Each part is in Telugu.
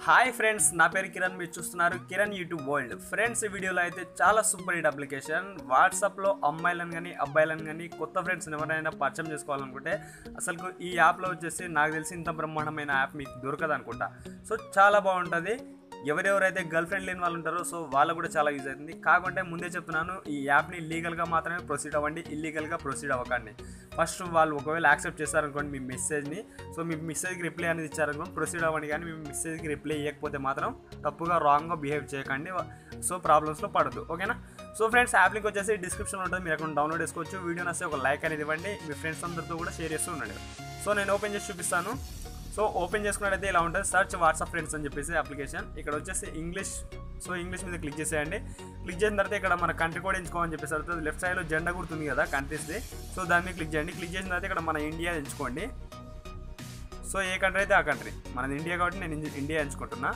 హాయ్ ఫ్రెండ్స్ నా పేరు కిరణ్ మీరు చూస్తున్నారు కిరణ్ యూట్యూబ్ వరల్డ్ ఫ్రెండ్స్ ఈ వీడియోలో అయితే చాలా సూపర్ హిట్ అప్లికేషన్ వాట్సాప్లో అమ్మాయిలను కానీ అబ్బాయిలను కానీ కొత్త ఫ్రెండ్స్ ఎవరైనా పరిచయం చేసుకోవాలనుకుంటే అసలు ఈ యాప్లో వచ్చేసి నాకు తెలిసి ఇంత బ్రహ్మాండమైన యాప్ మీకు దొరకదు అనుకుంటా సో చాలా బాగుంటుంది ఎవరెవరైతే గర్ల్ ఫ్రెండ్ లేని వాళ్ళు ఉంటారో సో వాళ్ళకు కూడా చాలా యూజ్ అవుతుంది కాకుంటే ముందే చెప్తున్నాను ఈ యాప్ని లీగల్గా మాత్రమే ప్రొసీడ్ అవ్వండి ఇల్లీగల్గా ప్రొసీడ్ అవ్వకండి ఫస్ట్ వాళ్ళు ఒకవేళ యాక్సెప్ట్ చేస్తారనుకోండి మీ మెసేజ్ని సో మీ మెసేజ్కి రిప్లై అనేది ఇచ్చారనుకోండి ప్రొసీడ్ అవ్వండి కానీ మీ మెసేజ్కి రిప్లై ఇవ్వకపోతే మాత్రం తప్పుగా రాంగ్గా బిహేవ్ చేయకండి సో ప్రాబ్లమ్స్లో పడదు ఓకేనా సో ఫ్రెండ్స్ యాప్ లింక్ వచ్చేసి డిస్క్రిప్షన్లో ఉంటుంది మీరు అక్కడ డౌన్లోడ్ చేసుకోవచ్చు వీడియో నస్తే ఒక లైక్ అనేది ఇవ్వండి మీ ఫ్రెండ్స్ అందరితో కూడా షేర్ చేస్తూ ఉండండి సో నేను ఓపెన్ చేసి చూపిస్తాను సో ఓపెన్ చేసుకున్నట్టయితే ఇలా ఉంటుంది సర్చ్ వాట్సాప్ ఫ్రెండ్స్ అని చెప్పేసి అప్లికేషన్ ఇక్కడ వచ్చేసి ఇంగ్లీష్ సో ఇంగ్లీష్ మీద క్లిక్ చేసేయండి క్లిక్ చేసిన తర్వాత ఇక్కడ మన కంట్రీ కోడ్ ఎంచుకోమని చెప్పేసి అడుగుతుంది లెఫ్ట్ సైడ్లో జెండా గుర్తుంది కదా కంట్రీస్ది సో దాని మీద క్లిక్ చేయండి క్లిక్ చేసిన తర్వాత ఇక్కడ మన ఇండియా ఎంచుకోండి సో ఏ కంట్రీ అయితే ఆ కంట్రీ మనది ఇండియా కాబట్టి నేను ఇండి- ఇండియా ఎంచుకుంటున్నా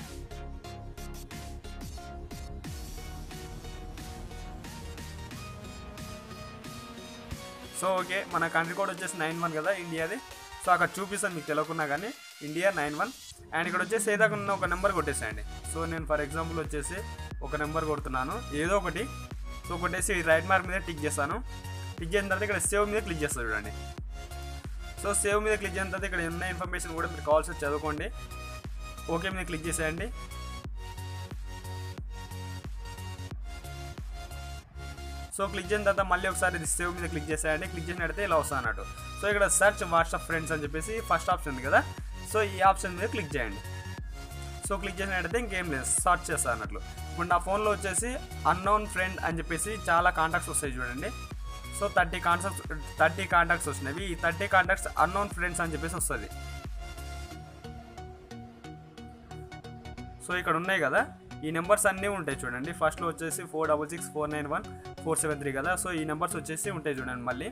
సో ఓకే మన కంట్రీ కోడ్ వచ్చేసి నైన్ వన్ కదా ఇండియాది సో అక్కడ చూపిస్తాను మీకు తెలియకున్నా కానీ ఇండియా నైన్ వన్ అండ్ ఇక్కడ వచ్చేసి ఏదాకా ఉన్న ఒక నెంబర్ కొట్టేసేయండి సో నేను ఫర్ ఎగ్జాంపుల్ వచ్చేసి ఒక నెంబర్ కొడుతున్నాను ఏదో ఒకటి సో కొట్టేసి రైట్ మార్క్ మీద టిక్ చేస్తాను టిక్ చేసిన తర్వాత ఇక్కడ సేవ్ మీద క్లిక్ చేస్తాను చూడండి సో సేవ్ మీద క్లిక్ చేసిన తర్వాత ఇక్కడ ఉన్న ఇన్ఫర్మేషన్ కూడా మీరు కావాల్సి చదువుకోండి ఓకే మీద క్లిక్ చేసేయండి సో క్లిక్ చేసిన తర్వాత మళ్ళీ ఒకసారి ఇది సేవ్ మీద క్లిక్ చేసేయండి క్లిక్ చేసినట్టయితే ఇలా వస్తుంది అన్నట్టు సో ఇక్కడ సెర్చ్ వాట్సాప్ ఫ్రెండ్స్ అని చెప్పేసి ఫస్ట్ ఆప్షన్ ఉంది కదా సో ఈ ఆప్షన్ మీద క్లిక్ చేయండి సో క్లిక్ చేసినట్టయితే ఇంకేం లేదు సర్చ్ చేస్తాను అన్నట్లు ఇప్పుడు నా ఫోన్లో వచ్చేసి అన్నోన్ ఫ్రెండ్ అని చెప్పేసి చాలా కాంటాక్ట్స్ వస్తాయి చూడండి so thirty contacts thirty contacts వచ్చినవి ఈ థర్టీ కాంటాక్ట్స్ అన్నోన్ ఫ్రెండ్స్ అని చెప్పేసి వస్తుంది సో ఇక్కడ ఉన్నాయి కదా ఈ నెంబర్స్ అన్నీ ఉంటాయి చూడండి ఫస్ట్లో వచ్చేసి four double six four nine one four seven three కదా సో ఈ నెంబర్స్ వచ్చేసి ఉంటాయి చూడండి మళ్ళీ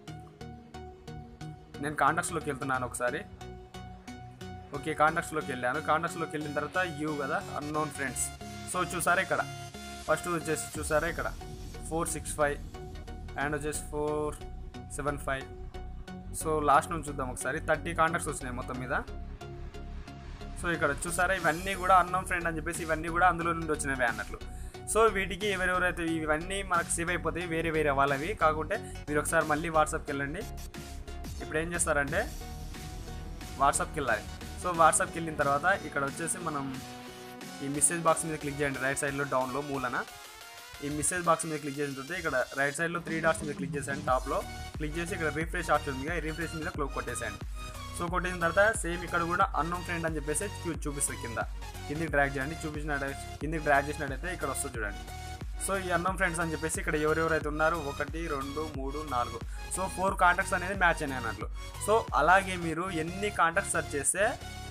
నేను కాంటాక్ట్స్లోకి వెళ్తున్నాను ఒకసారి ఓకే కాంటాక్ట్స్లోకి వెళ్ళాను కాంటాక్ట్స్లోకి వెళ్ళిన తర్వాత యూ కదా అన్నోన్ ఫ్రెండ్స్ సో చూసారా ఇక్కడ ఫస్ట్ వచ్చేసి చూసారా ఇక్కడ ఫోర్ సిక్స్ ఫైవ్ అండ్ వచ్చేసి four seven five so last నుంచి చూద్దాం ఒకసారి థర్టీ కాంటాక్ట్స్ వచ్చినాయి మొత్తం మీద సో ఇక్కడ చూసారా ఇవన్నీ కూడా అన్నం ఫ్రెండ్ అని చెప్పేసి ఇవన్నీ కూడా అందులో నుండి వచ్చినవి అన్నట్లు సో వీటికి ఎవరెవరైతే ఇవన్నీ మనకు సేవ్ అయిపోతాయి వేరే వేరే వాళ్ళవి కాకుంటే మీరు ఒకసారి మళ్ళీ వాట్సాప్కి వెళ్ళండి ఇప్పుడు ఏం చేస్తారంటే వాట్సాప్కి వెళ్ళాలి సో వాట్సాప్కి వెళ్ళిన తర్వాత ఇక్కడ వచ్చేసి మనం ఈ మెసేజ్ బాక్స్ మీద క్లిక్ చేయండి రైట్ సైడ్లో డౌన్లో మూలన ఈ మెసేజ్ బాక్స్ మీద క్లిక్ చేసిన తర్వాత ఇక్కడ రైట్ సైడ్లో త్రీ డాట్స్ మీద క్లిక్ చేసేయండి టాప్లో క్లిక్ చేసి ఇక్కడ రీఫ్రెష్ ఆప్షన్ ఉంది ఈ రీఫ్రెష్ మీద క్లోక్ కొట్టేసేయండి సో కొట్టేసిన తర్వాత సేమ్ ఇక్కడ కూడా అన్నం ఫ్రెండ్ అని చెప్పేసి చూ- చూపిస్తుంది కింద కిందికి డ్రాగ్ చేయండి చూపించినట్టు కిందికి డ్రాగ్ చేసినట్టయితే ఇక్కడ వస్తుంది చూడండి సో ఈ అన్నం ఫ్రెండ్స్ అని చెప్పేసి ఇక్కడ ఎవరెవరైతే ఉన్నారో ఒకటి రెండు మూడు నాలుగు సో ఫోర్ కాంటాక్ట్స్ అనేది మ్యాచ్ అయినాయి అన్నట్లు సో అలాగే మీరు ఎన్ని కాంటాక్ట్స్ సెర్చ్ చేస్తే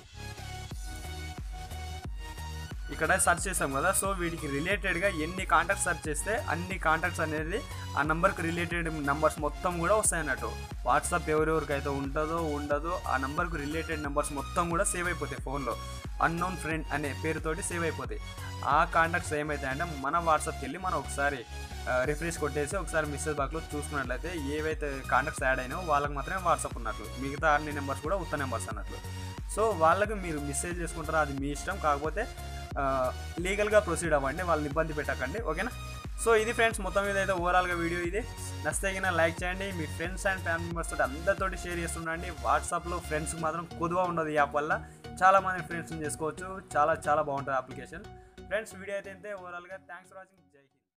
ఇక్కడ సెర్చ్ చేసాం కదా సో వీటికి రిలేటెడ్గా ఎన్ని కాంటాక్ట్స్ సెర్చ్ చేస్తే అన్ని కాంటాక్ట్స్ అనేది ఆ నెంబర్కి రిలేటెడ్ నెంబర్స్ మొత్తం కూడా వస్తాయి అన్నట్టు వాట్సాప్ ఎవరెవరికైతే ఉంటుందో ఉండదో ఆ నెంబర్కి రిలేటెడ్ నెంబర్స్ మొత్తం కూడా సేవ్ అయిపోతాయి ఫోన్లో అన్నోన్ ఫ్రెండ్ అనే పేరుతోటి సేవ్ అయిపోతాయి ఆ కాంటాక్ట్స్ ఏమవుతాయంటే మన వాట్సాప్కి వెళ్ళి మనం ఒకసారి రిఫ్రెష్ కొట్టేసి ఒకసారి మెసేజ్ బాక్లో చూసుకున్నట్లయితే ఏవైతే కాంటాక్ట్స్ యాడ్ అయినాయో వాళ్ళకి మాత్రమే వాట్సాప్ ఉన్నట్లు మిగతా అన్ని నెంబర్స్ కూడా ఉత్త నెంబర్స్ అన్నట్లు సో వాళ్ళకి మీరు మెసేజ్ చేసుకుంటారో అది మీ ఇష్టం కాకపోతే లీగల్గా ప్రొసీడ్ అవ్వండి వాళ్ళని ఇబ్బంది పెట్టకండి ఓకేనా సో ఇది ఫ్రెండ్స్ మొత్తం మీద అయితే ఓవరాల్గా వీడియో ఇది నచ్చితే కింద లైక్ చేయండి మీ ఫ్రెండ్స్ అండ్ ఫ్యామిలీ మెంబర్స్ తోటి అందరితోటి షేర్ చేస్తుండండి వాట్సాప్లో ఫ్రెండ్స్కి మాత్రం కొద్దుగా ఉండదు ఈ యాప్ వల్ల చాలా మంది ఫ్రెండ్స్ని చేసుకోవచ్చు చాలా చాలా బాగుంటుంది అప్లికేషన్ ఫ్రెండ్స్ వీడియో అయితే ఇంతే ఓవరాల్గా థ్యాంక్స్ ఫర్ వాచింగ్ జై హింద్